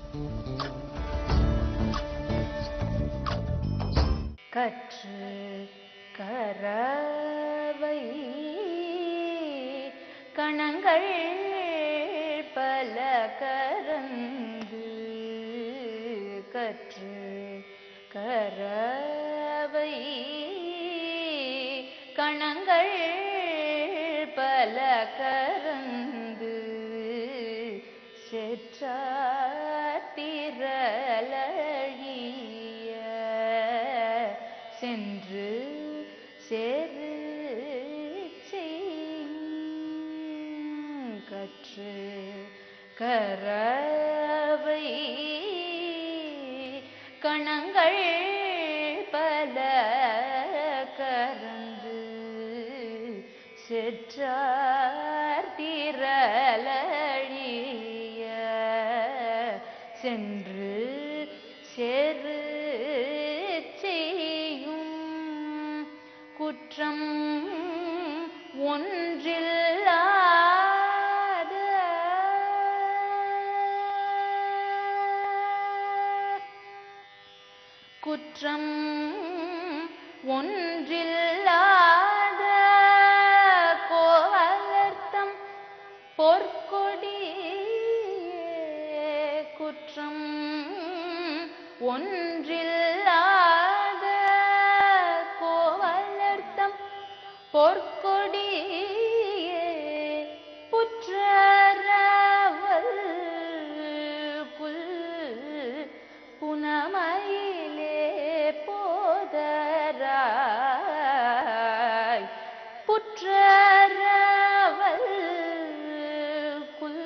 கற்று கரவை கணங்கள் பல கரந்து கற்று கரவை கணங்கள் பல கரந்து செற்றிரளிய சென்று சேரு கற்று கரவை கணங்கள் பல கரந்து செற்றார் திரளிய சென்று சேரு செய்யும் குற்றம் ஒன்றில்லாத குற்றம் ஒன்றில்லாத கோவலர்த்தம் பொற்கொடியே குற்றம் ஒன்றில்லாத கோவலர்த்தம் பொற்கொடியே புற்றரவல் குல் புனமையிலே போதராய் புற்றரவல் குல்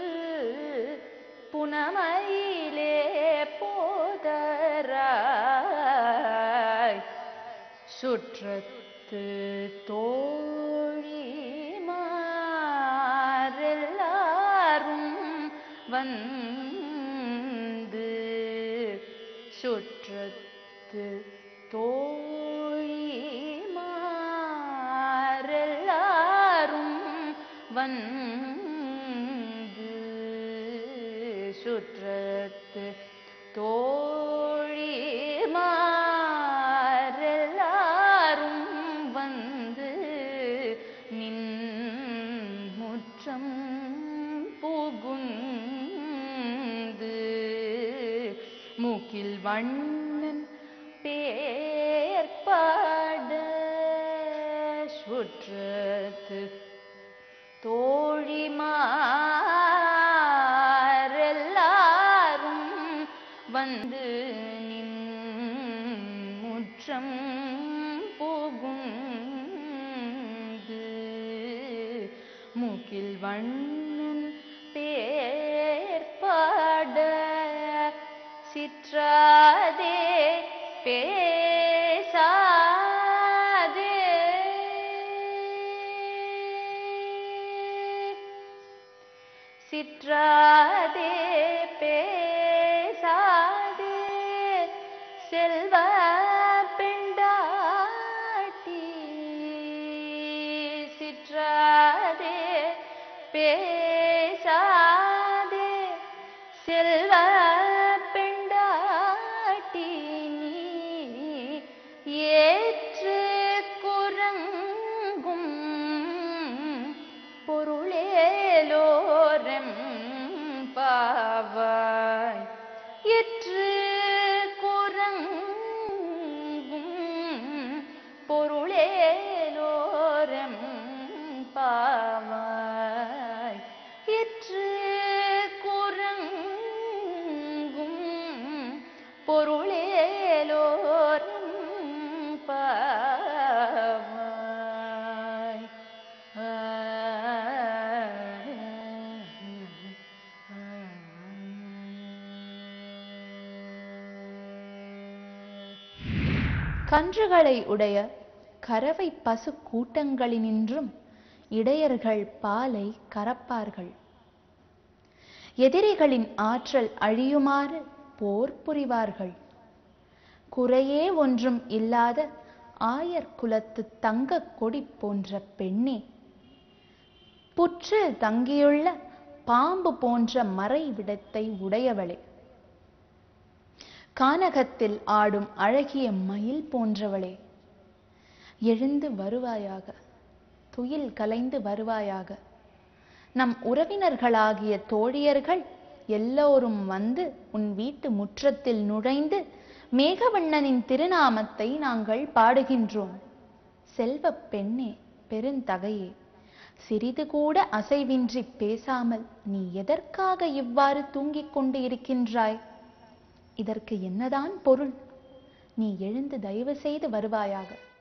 புனமையிலே போதராய் சுற்றத்து தோழிமாரெல்லாரும் வந்து சுற்றத்து தோழிமாரெல்லாரும் வந்து சுற்றத்து தோழிமாரெல்லாரும் வந்து நின் முற்றம் புகுந்து மூக்கில் வண்ணன் பேர்பாட சுற்றத்து தோழிமாரெல்லாரும் வந்து நின் முற்றம் புகுந்து மூக்கில் வண்ணன் பேர்பாட சிற்றாதே பேசாதே சிற்றாதே பேசாதே செல்வ பெண்டாட்டி சிற்றாதே பேசாதே செல்வ பெண்டாட்டி நீ ஏற்று குரங்கும் பொருளேலோரம் பாவாய் எற்று குரங்கும் பொருளேலோரம் பாவாய் எற்று குரங்கும் பொருளேலோரம் பாவாய் கன்றுகளை உடைய கறவை பசு கூட்டங்களினின்றும் இடையர்கள் பாலை கறப்பார்கள் எதிரிகளின் ஆற்றல் அழியுமாறு போர் புரிவார்கள் குறையே ஒன்றும் இல்லாத ஆயர் குலத்து தங்கக் கொடி போன்ற பெண்ணே புற்றில் தங்கியுள்ள பாம்பு போன்ற மறைவிடத்தை உடையவளே கானகத்தில் ஆடும் அழகிய மயில் போன்றவளே எழுந்து வருவாயாக துயில் கலைந்து வருவாயாக நம் உறவினர்களாகிய தோழியர்கள் எல்லோரும் வந்து உன் வீட்டு முற்றத்தில் நுழைந்து மேகவண்ணனின் திருநாமத்தை நாங்கள் பாடுகின்றோம் செல்வப் பெண்ணே பெருந்தகையே சிறிது கூட அசைவின்றி பேசாமல் நீ எதற்காக இவ்வாறு தூங்கிக் கொண்டு இருக்கின்றாய் இதற்கு என்னதான் பொருள் நீ எழுந்து தயவு செய்து வருவாயாக